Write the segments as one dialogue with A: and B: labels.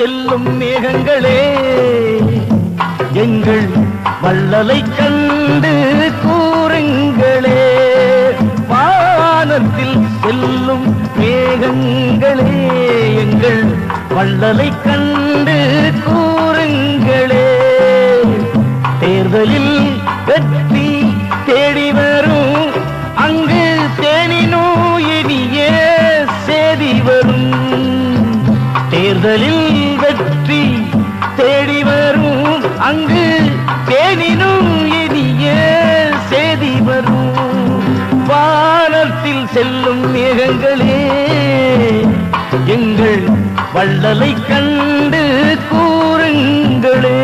A: செல்லும் மேகங்களே எங்கள் வள்ளலை கண்டு கூறுங்களே வானத்தில் செல்லும் மேகங்களே எங்கள் வள்ளலை கண்டு கூறுங்களே தேர்தலில் வெற்றி தேடி வரும் அங்கு தேனினோ இனிய சேதி வரும் தேர்தலில் வெற்றி தேடி வரும் அங்கு தேனினும் இனிய சேதி வரும் வானத்தில் செல்லும் மேகங்களே எங்கள் வள்ளலை கண்டு கூறுங்களே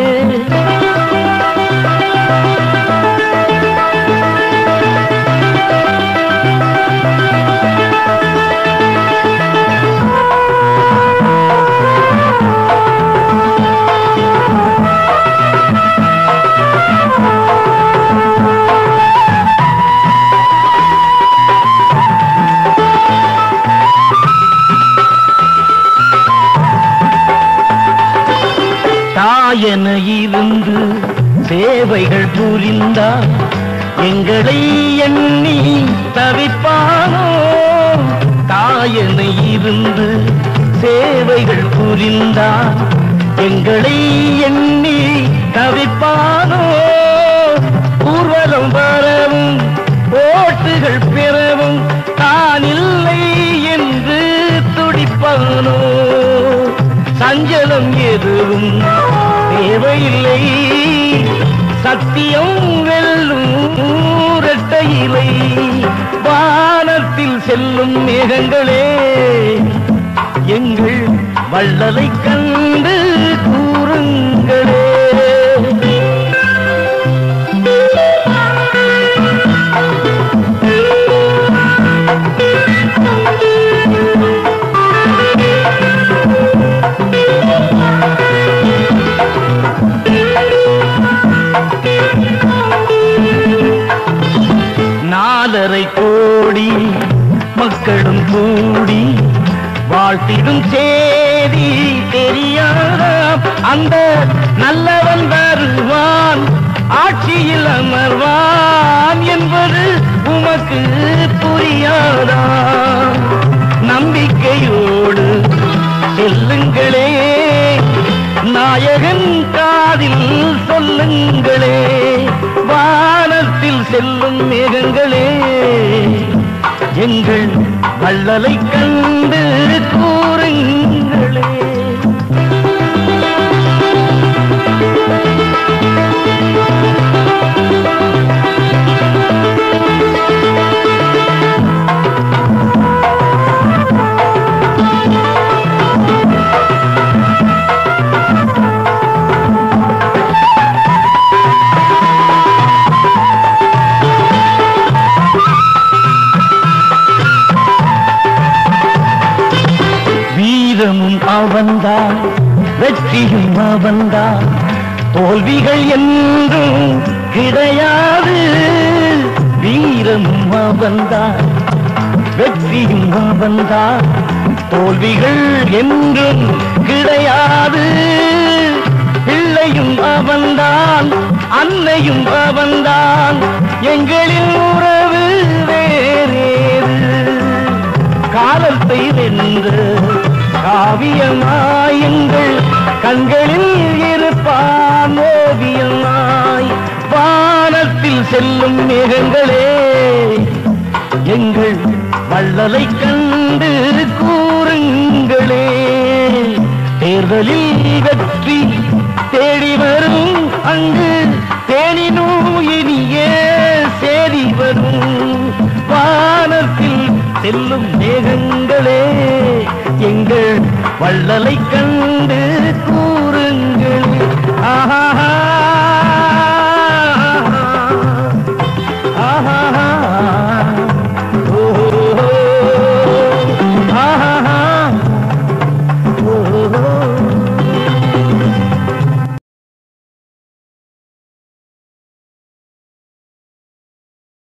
A: தாயென இருந்து சேவைகள் புரிந்தார் எங்களை எண்ணி தவிப்பானோ தாயென இருந்து சேவைகள் புரிந்தார் எங்களை எண்ணி தவிப்பானோ ஊர்வலம் வரவும் ஓட்டுகள் பெறவும் தான் இல்லை என்று துடிப்பானோ சஞ்சலம் எதுவும் தேவையில்லை சத்தியம் வெல்லும் இரட்டையிலை வானத்தில் செல்லும் மேகங்களே எங்கள் வள்ளலை கண்டு கூறுங்களே நாலரை கோடி மக்களும் கூடி வாழ்த்திடும் சேதி தெரியாதா அந்த நல்லவன் வருவான் ஆட்சியில் அமர்வான் என்பது உமக்கு புரியாதா நம்பிக்கையோடு செல்லுங்களே நாயகன் காதில் சொல்லுங்களே வானத்தில் செல்லும் மேகங்களே எங்கள் வள்ளலை கண்டு கூறுங்களே வீரமும் அவன்தான் வெற்றியும் அவன்தான் தோல்விகள் என்றும் கிடையாது வீரமும் அவன்தான் வெற்றியும் அவன்தான் தோல்விகள் என்றும் கிடையாது பிள்ளையும் அவன்தான் அன்னையும் அவன்தான் எங்களின் உறவு வேறேது காலத்தை வென்று காவியமாயுங்கள் கண்களில் இருப்பான் ஓவியமாய் வானத்தில் செல்லும் மேகங்களே எங்கள் வள்ளலை கண்டு கூறுங்களே தேர்தலில் வெற்றி தேடி வரும் அங்கு தேனினோ இனிய சேதி வரும் வானத்தில் செல்லும் மேகங்களே எங்கள் வள்ளலை கண்டு கூ